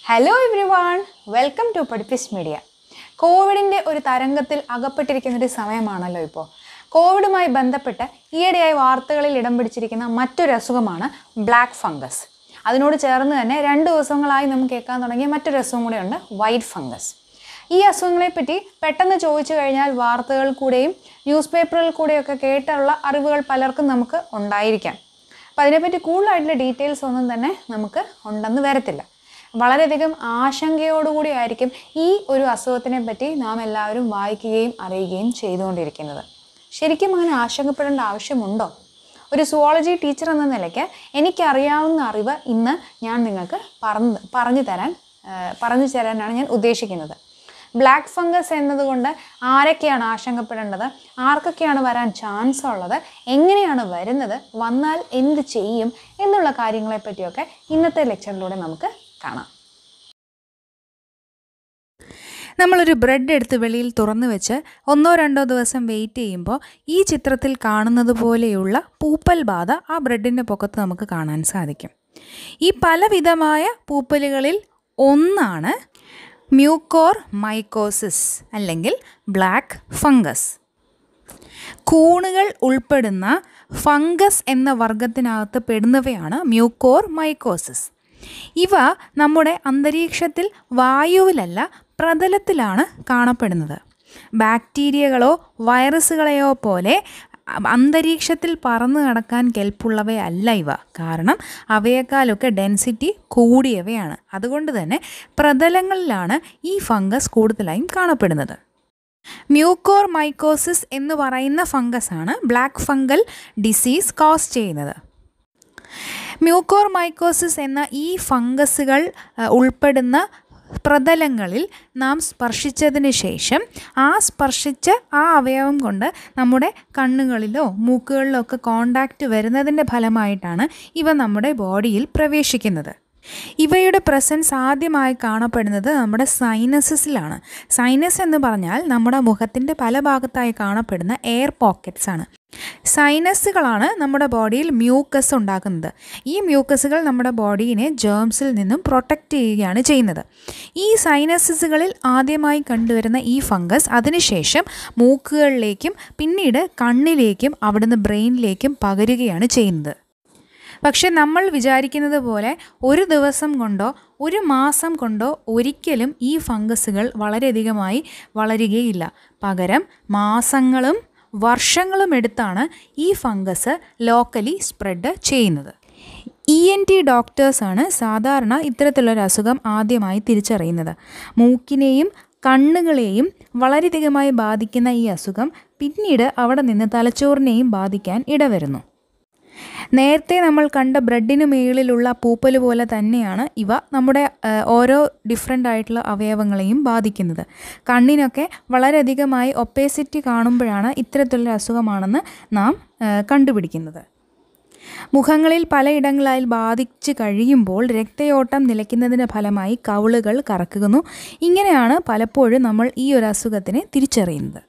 hello everyone welcome to Padippis media കോവിഡിൻ്റെ ഒരു തരംഗത്തിൽ അകപ്പെട്ടിരിക്കുന്ന ഒരു സമയമാണല്ലോ ഇപ്പോൾ കോവിഡുമായി ബന്ധപ്പെട്ട് ഈയിടെയായി വാർത്തകളിൽ ഇടം പിടിച്ചിരിക്കുന്ന മറ്റൊരു അസുഖമാണ് ബ്ലാക്ക് ഫംഗസ് അതിനോട് ചേർന്ന് തന്നെ രണ്ട് ദിവസങ്ങളായി നമുക്ക് കേൾക്കാൻ തുടങ്ങിയ മറ്റൊരു അസുഖം കൂടെയുണ്ട് വൈറ്റ് ഫംഗസ് ഈ അസുഖങ്ങളെപ്പറ്റി പെട്ടെന്ന് ചോദിച്ചു കഴിഞ്ഞാൽ വാർത്തകൾ കൂടെയും ന്യൂസ് പേപ്പറുകളിൽ കൂടെയൊക്കെ കേട്ടുള്ള അറിവുകൾ പലർക്കും നമുക്ക് ഉണ്ടായിരിക്കാം അപ്പോൾ അതിനെപ്പറ്റി കൂടുതലായിട്ടുള്ള ഡീറ്റെയിൽസ് ഒന്നും തന്നെ നമുക്ക് ഉണ്ടെന്ന് വരത്തില്ല വളരെയധികം ആശങ്കയോടുകൂടി ആയിരിക്കും ഈ ഒരു അസുഖത്തിനെ പറ്റി നാം എല്ലാവരും വായിക്കുകയും അറിയുകയും ചെയ്തുകൊണ്ടിരിക്കുന്നത് ശരിക്കും അങ്ങനെ ആശങ്കപ്പെടേണ്ട ആവശ്യമുണ്ടോ ഒരു സുവോളജി ടീച്ചർ എന്ന നിലയ്ക്ക് എനിക്കറിയാവുന്ന അറിവ് ഇന്ന് ഞാൻ നിങ്ങൾക്ക് പറഞ്ഞു പറഞ്ഞു തരാൻ ആ, പറഞ്ഞു തരാനാണ് ഞാൻ ഉദ്ദേശിക്കുന്നത് ബ്ലാക്ക് ഫംഗസ് എന്നതുകൊണ്ട് ആരൊക്കെയാണ് ആശങ്കപ്പെടേണ്ടത് ആർക്കൊക്കെയാണ് വരാൻ ചാൻസ് ഉള്ളത് എങ്ങനെയാണ് വരുന്നത് വന്നാൽ എന്ത് ചെയ്യും എന്നുള്ള കാര്യങ്ങളെ പറ്റിയൊക്കെ ഇന്നത്തെ ലെക്ചറിലൂടെ നമുക്ക് കാണാം നമ്മളൊരു ബ്രെഡ് എടുത്ത് വെളിയിൽ തുറന്നു വെച്ച് ഒന്നോ രണ്ടോ ദിവസം വെയിറ്റ് ചെയ്യുമ്പോൾ ഈ ചിത്രത്തിൽ കാണുന്നത് പോലെയുള്ള പൂപ്പൽ ബാധ ആ ബ്രെഡിൻ്റെ പൊക്കത്ത് നമുക്ക് കാണാൻ സാധിക്കും ഈ പലവിധമായ പൂപ്പലുകളിൽ ഒന്നാണ് മ്യൂക്കോർ മൈക്കോസിസ് അല്ലെങ്കിൽ ബ്ലാക്ക് ഫംഗസ് കൂണുകൾ ഉൾപ്പെടുന്ന ഫംഗസ് എന്ന വർഗത്തിനകത്ത് പെടുന്നവയാണ് മ്യൂക്കോർ മൈക്കോസിസ് ഇവ നമ്മുടെ അന്തരീക്ഷത്തിൽ വായുവിലല്ല പ്രതലത്തിലാണ് കാണപ്പെടുന്നത് ബാക്ടീരിയകളോ വൈറസുകളെയോ പോലെ അന്തരീക്ഷത്തിൽ പറന്നു നടക്കാൻ കെൽപ്പുള്ളവയല്ല ഇവ കാരണം അവയേക്കാളൊക്കെ ഡെൻസിറ്റി കൂടിയവയാണ് അതുകൊണ്ട് തന്നെ പ്രതലങ്ങളിലാണ് ഈ ഫംഗസ് കൂടുതലായും കാണപ്പെടുന്നത് മ്യൂക്കോർ മൈക്കോസിസ് എന്ന് പറയുന്ന ഫംഗസാണ് ബ്ലാക്ക് ഫംഗൽ ഡിസീസ് കോസ് ചെയ്യുന്നത് മ്യൂക്കോർ മൈക്കോസിസ് എന്ന ഈ ഫംഗസുകൾ അഹ്, ഉൾപ്പെടുന്ന പ്രതലങ്ങളിൽ നാം സ്പർശിച്ചതിന് ശേഷം ആ സ്പർശിച്ച ആ അവയവം കൊണ്ട് നമ്മുടെ കണ്ണുകളിലോ മൂക്കുകളിലോ ഒക്കെ കോണ്ടാക്റ്റ് വരുന്നതിൻ്റെ ഫലമായിട്ടാണ് ഇവ നമ്മുടെ ബോഡിയിൽ പ്രവേശിക്കുന്നത് ഇവയുടെ പ്രസൻസ് ആദ്യമായി കാണപ്പെടുന്നത് നമ്മുടെ സൈനസസിലാണ് സൈനസ് എന്ന് പറഞ്ഞാൽ നമ്മുടെ മുഖത്തിൻ്റെ പല ഭാഗത്തായി കാണപ്പെടുന്ന എയർ പോക്കറ്റ്സ് ആണ് സൈനസുകളാണ് നമ്മുടെ ബോഡിയിൽ മ്യൂക്കസ് ഉണ്ടാക്കുന്നത് ഈ മ്യൂക്കസുകൾ നമ്മുടെ ബോഡീനെ ജേംസിൽ നിന്നും പ്രൊട്ടക്റ്റ് ചെയ്യുകയാണ് ചെയ്യുന്നത് ഈ സൈനസസുകളിൽ ആദ്യമായി കണ്ടുവരുന്ന ഈ ഫംഗസ് അതിനുശേഷം മൂക്കുകളിലേക്കും പിന്നീട് കണ്ണിലേക്കും അവിടുന്ന് ബ്രെയിനിലേക്കും പകരുകയാണ് ചെയ്യുന്നത് പക്ഷെ നമ്മൾ വിചാരിക്കുന്നത് പോലെ ഒരു ദിവസം കൊണ്ടോ ഒരു മാസം കൊണ്ടോ ഒരിക്കലും ഈ ഫംഗസുകൾ വളരെയധികമായി വളരുകയില്ല പകരം മാസങ്ങളും വർഷങ്ങളും എടുത്താണ് ഈ ഫംഗസ് ലോക്കലി സ്പ്രെഡ് ചെയ്യുന്നത് ഇ എൻ ടി ഡോക്ടേഴ്സാണ് സാധാരണ ഇത്തരത്തിലുള്ളൊരു അസുഖം ആദ്യമായി തിരിച്ചറിയുന്നത് മൂക്കിനെയും കണ്ണുകളെയും വളരെയധികമായി ബാധിക്കുന്ന ഈ അസുഖം പിന്നീട് അവിടെ നിന്ന് തലച്ചോറിനെയും ബാധിക്കാൻ ഇടവരുന്നു നേരത്തെ നമ്മൾ കണ്ട ബ്രെഡിന് മുകളിലുള്ള പൂപ്പൽ പോലെ തന്നെയാണ് ഇവ നമ്മുടെ ആ, ഓരോ ഡിഫറെൻ്റ് ആയിട്ടുള്ള അവയവങ്ങളെയും ബാധിക്കുന്നത് കണ്ണിനൊക്കെ വളരെയധികമായി ഒപ്പേസിറ്റി കാണുമ്പോഴാണ് ഇത്തരത്തിലുള്ള അസുഖമാണെന്ന് നാം ആ, കണ്ടുപിടിക്കുന്നത് മുഖങ്ങളിൽ പലയിടങ്ങളായി ബാധിച്ച് കഴിയുമ്പോൾ രക്തയോട്ടം നിലയ്ക്കുന്നതിൻ്റെ ഫലമായി കവിളുകൾ കറക്കുന്നു ഇങ്ങനെയാണ് പലപ്പോഴും നമ്മൾ ഈ ഒരു അസുഖത്തിനെ തിരിച്ചറിയുന്നത്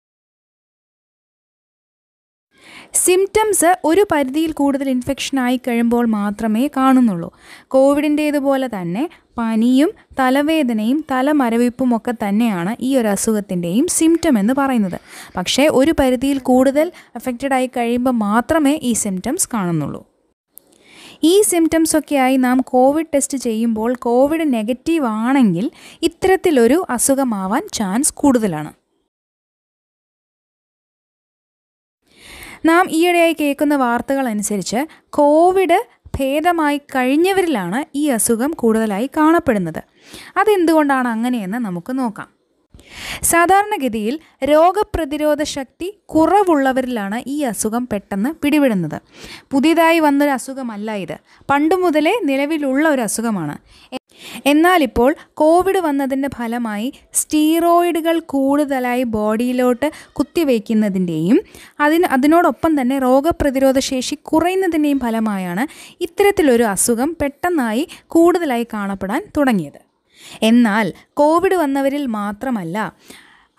സിംറ്റംസ് ഒരു പരിധിയിൽ കൂടുതൽ ഇൻഫെക്ഷൻ ആയി കഴിയുമ്പോൾ മാത്രമേ കാണുന്നുള്ളൂ കോവിഡിൻ്റേതുപോലെ തന്നെ പനിയും തലവേദനയും തലമരവിപ്പും ഒക്കെ തന്നെയാണ് ഈ ഒരു അസുഖത്തിൻ്റെയും സിംറ്റം എന്ന് പറയുന്നത് പക്ഷേ ഒരു പരിധിയിൽ കൂടുതൽ അഫക്റ്റഡ് ആയി കഴിയുമ്പോൾ മാത്രമേ ഈ സിംറ്റംസ് കാണുന്നുള്ളൂ ഈ സിംറ്റംസ് ഒക്കെയായി നാം കോവിഡ് ടെസ്റ്റ് ചെയ്യുമ്പോൾ കോവിഡ് നെഗറ്റീവ് ആണെങ്കിൽ ഇത്തരത്തിലൊരു അസുഖമാവാൻ ചാൻസ് കൂടുതലാണ് നാം ഈയിടെയായി കേൾക്കുന്ന വാർത്തകൾ അനുസരിച്ച് കോവിഡ് ഭേദമായി കഴിഞ്ഞവരിലാണ് ഈ അസുഖം കൂടുതലായി കാണപ്പെടുന്നത് അതെന്തുകൊണ്ടാണ് അങ്ങനെയെന്ന് നമുക്ക് നോക്കാം സാധാരണഗതിയിൽ രോഗപ്രതിരോധ ശക്തി കുറവുള്ളവരിലാണ് ഈ അസുഖം പെട്ടെന്ന് പിടിപെടുന്നത് പുതിയതായി വന്നൊരു അസുഖമല്ല ഇത് പണ്ട് മുതലേ നിലവിലുള്ള ഒരു അസുഖമാണ് എ- എന്നാൽ ഇപ്പോൾ കോവിഡ് വന്നതിൻ്റെ ഫലമായി സ്റ്റീറോയിഡുകൾ കൂടുതലായി ബോഡിയിലോട്ട് കുത്തിവയ്ക്കുന്നതിൻ്റെയും അതിന് അതിനോടൊപ്പം തന്നെ രോഗപ്രതിരോധ ശേഷി കുറയുന്നതിൻ്റെയും ഫലമായാണ് ഇത്തരത്തിലൊരു അസുഖം പെട്ടെന്നായി കൂടുതലായി കാണപ്പെടാൻ തുടങ്ങിയത് എന്നാൽ കോവിഡ് വന്നവരിൽ മാത്രമല്ല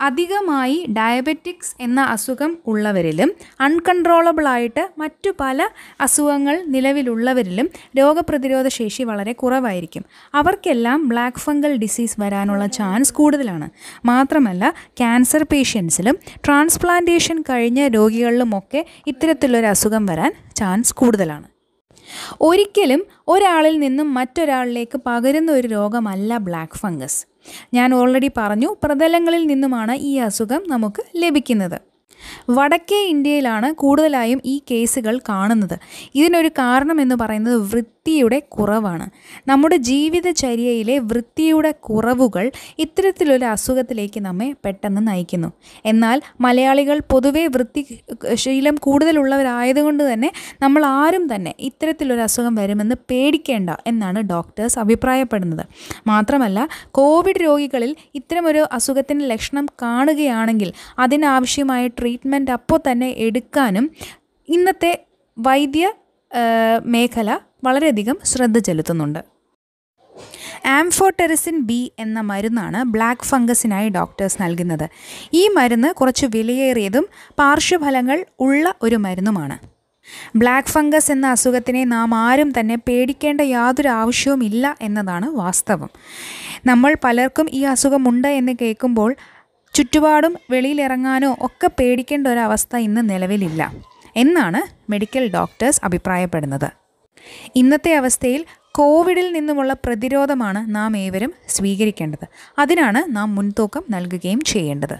അധികമായി ഡയബറ്റിക്സ് എന്ന അസുഖം ഉള്ളവരിലും അൺകൺട്രോളബിളായിട്ട് മറ്റു പല അസുഖങ്ങൾ നിലവിലുള്ളവരിലും രോഗപ്രതിരോധ ശേഷി വളരെ കുറവായിരിക്കും അവർക്കെല്ലാം ബ്ലാക്ക് ഫംഗൽ ഡിസീസ് വരാനുള്ള ചാൻസ് കൂടുതലാണ് മാത്രമല്ല ക്യാൻസർ പേഷ്യൻസിലും ട്രാൻസ്പ്ലാന്റേഷൻ കഴിഞ്ഞ രോഗികളിലുമൊക്കെ ഇത്തരത്തിലൊരു അസുഖം വരാൻ ചാൻസ് കൂടുതലാണ് ഒരിക്കലും ഒരാളിൽ നിന്നും മറ്റൊരാളിലേക്ക് പകരുന്ന ഒരു രോഗമല്ല ബ്ലാക്ക് ഫംഗസ് ഞാൻ ഓൾറെഡി പറഞ്ഞു പ്രതലങ്ങളിൽ നിന്നുമാണ് ഈ അസുഖം നമുക്ക് ലഭിക്കുന്നത് വടക്കേ ഇന്ത്യയിലാണ് കൂടുതലായും ഈ കേസുകൾ കാണുന്നത് ഇതിനൊരു കാരണം എന്ന് പറയുന്നത് വൃത്തിയുടെ കുറവാണ് നമ്മുടെ ജീവിതചര്യയിലെ വൃത്തിയുടെ കുറവുകൾ ഇത്തരത്തിലൊരു അസുഖത്തിലേക്ക് നമ്മെ പെട്ടെന്ന് നയിക്കുന്നു എന്നാൽ മലയാളികൾ പൊതുവെ വൃത്തി ശീലം കൂടുതലുള്ളവരായതുകൊണ്ട് തന്നെ നമ്മൾ ആരും തന്നെ ഇത്തരത്തിലൊരു അസുഖം വരുമെന്ന് പേടിക്കേണ്ട എന്നാണ് ഡോക്ടേഴ്സ് അഭിപ്രായപ്പെടുന്നത് മാത്രമല്ല കോവിഡ് രോഗികളിൽ ഇത്തരമൊരു അസുഖത്തിൻ്റെ ലക്ഷണം കാണുകയാണെങ്കിൽ അതിനാവശ്യമായ ട്രീറ്റ്മെൻറ്റ് അപ്പോൾ തന്നെ എടുക്കാനും ഇന്നത്തെ വൈദ്യ ആ, മേഖല വളരെയധികം ശ്രദ്ധ ചെലുത്തുന്നുണ്ട് ആംഫോടെറിസിൻ ബി എന്ന മരുന്നാണ് ബ്ലാക്ക് ഫംഗസിനായി ഡോക്ടേഴ്സ് നൽകുന്നത് ഈ മരുന്ന് കുറച്ച് വിലയേറിയതും പാർശ്വഫലങ്ങൾ ഉള്ള ഒരു മരുന്നുമാണ് ബ്ലാക്ക് ഫംഗസ് എന്ന അസുഖത്തിനെ നാം ആരും തന്നെ പേടിക്കേണ്ട യാതൊരു ആവശ്യവും ഇല്ല എന്നതാണ് വാസ്തവം നമ്മൾ പലർക്കും ഈ അസുഖമുണ്ട് എന്ന് കേൾക്കുമ്പോൾ ചുറ്റുപാടും വെളിയിലിറങ്ങാനോ ഒക്കെ പേടിക്കേണ്ട ഒരവസ്ഥ ഇന്ന് നിലവിലില്ല എന്നാണ് മെഡിക്കൽ ഡോക്ടേഴ്സ് അഭിപ്രായപ്പെടുന്നത് ഇന്നത്തെ അവസ്ഥയിൽ കോവിഡിൽ നിന്നുമുള്ള പ്രതിരോധമാണ് നാം ഏവരും സ്വീകരിക്കേണ്ടത് അതിനാണ് നാം മുൻതൂക്കം നൽകുകയും ചെയ്യേണ്ടത്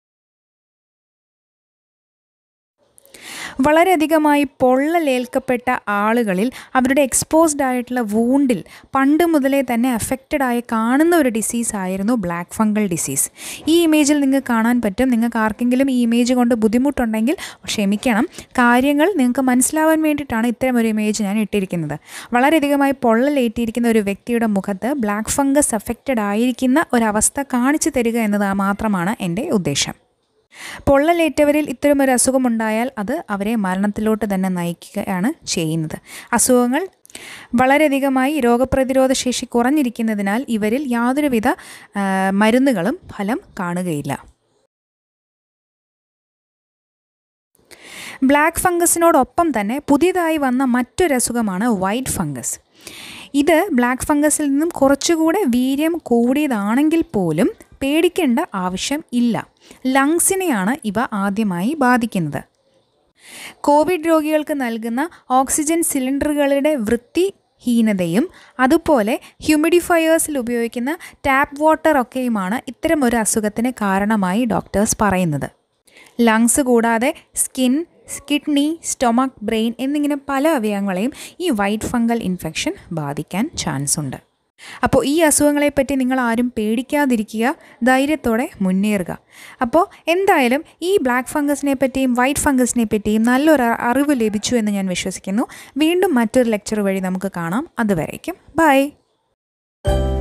വളരെയധികമായി പൊള്ളലേൽക്കപ്പെട്ട ആളുകളിൽ അവരുടെ എക്സ്പോസ്ഡ് ആയിട്ടുള്ള വൂണ്ടിൽ പണ്ട് മുതലേ തന്നെ അഫക്റ്റഡ് ആയി കാണുന്ന ഒരു ഡിസീസ് ആയിരുന്നു ബ്ലാക്ക് ഫംഗൽ ഡിസീസ് ഈ ഇമേജിൽ നിങ്ങൾക്ക് കാണാൻ പറ്റും നിങ്ങൾക്ക് ആർക്കെങ്കിലും ഈ ഇമേജ് കൊണ്ട് ബുദ്ധിമുട്ടുണ്ടെങ്കിൽ ക്ഷമിക്കണം കാര്യങ്ങൾ നിങ്ങൾക്ക് മനസ്സിലാവാൻ വേണ്ടിയിട്ടാണ് ഇത്തരം ഒരു ഇമേജ് ഞാൻ ഇട്ടിരിക്കുന്നത് വളരെയധികമായി പൊള്ളലേറ്റിയിരിക്കുന്ന ഒരു വ്യക്തിയുടെ മുഖത്ത് ബ്ലാക്ക് ഫംഗസ് അഫക്റ്റഡ് ആയിരിക്കുന്ന ഒരവസ്ഥ കാണിച്ചു തരിക എന്നത് മാത്രമാണ് എൻ്റെ ഉദ്ദേശം പൊള്ളലേറ്റവരിൽ ഇത്തരമൊരു അസുഖമുണ്ടായാൽ അത് അവരെ മരണത്തിലോട്ട് തന്നെ നയിക്കുകയാണ് ചെയ്യുന്നത് അസുഖങ്ങൾ വളരെയധികമായി രോഗപ്രതിരോധ ശേഷി കുറഞ്ഞിരിക്കുന്നതിനാൽ ഇവരിൽ യാതൊരുവിധ ആ, മരുന്നുകളും ഫലം കാണുകയില്ല ബ്ലാക്ക് ഫംഗസിനോടൊപ്പം തന്നെ പുതിയതായി വന്ന മറ്റൊരു അസുഖമാണ് വൈറ്റ് ഫംഗസ് ഇത് ബ്ലാക്ക് ഫംഗസിൽ നിന്നും കുറച്ചുകൂടെ വീര്യം കൂടിയതാണെങ്കിൽ പോലും പേടിക്കേണ്ട ആവശ്യം ഇല്ല ലങ്സിനെയാണ് ഇവ ആദ്യമായി ബാധിക്കുന്നത് കോവിഡ് രോഗികൾക്ക് നൽകുന്ന ഓക്സിജൻ സിലിണ്ടറുകളുടെ വൃത്തി ഹീനതയും അതുപോലെ ഹ്യൂമിഡിഫയേഴ്സിൽ ഉപയോഗിക്കുന്ന ടാപ്പ് വാട്ടർ ഒക്കെയുമാണ് ഇത്തരം ഒരു അസുഖത്തിന് കാരണമായി ഡോക്ടേഴ്സ് പറയുന്നത് ലങ്സ് കൂടാതെ സ്കിൻ കിഡ്നി സ്റ്റൊമക്ക് ബ്രെയിൻ എന്നിങ്ങനെ പല അവയവങ്ങളെയും ഈ വൈറ്റ് ഫംഗൽ ഇൻഫെക്ഷൻ ബാധിക്കാൻ ചാൻസ് ഉണ്ട് അപ്പോൾ ഈ അസുഖങ്ങളെപ്പറ്റി നിങ്ങൾ ആരും പേടിക്കാതിരിക്കുക ധൈര്യത്തോടെ മുന്നേറുക അപ്പോൾ എന്തായാലും ഈ ബ്ലാക്ക് ഫംഗസിനെ പറ്റിയും വൈറ്റ് ഫംഗസിനെ പറ്റിയും നല്ലൊരു അറിവ് ലഭിച്ചു എന്ന് ഞാൻ വിശ്വസിക്കുന്നു വീണ്ടും മറ്റൊരു ലെക്ചർ വഴി നമുക്ക് കാണാം അതുവരേക്കും ബൈ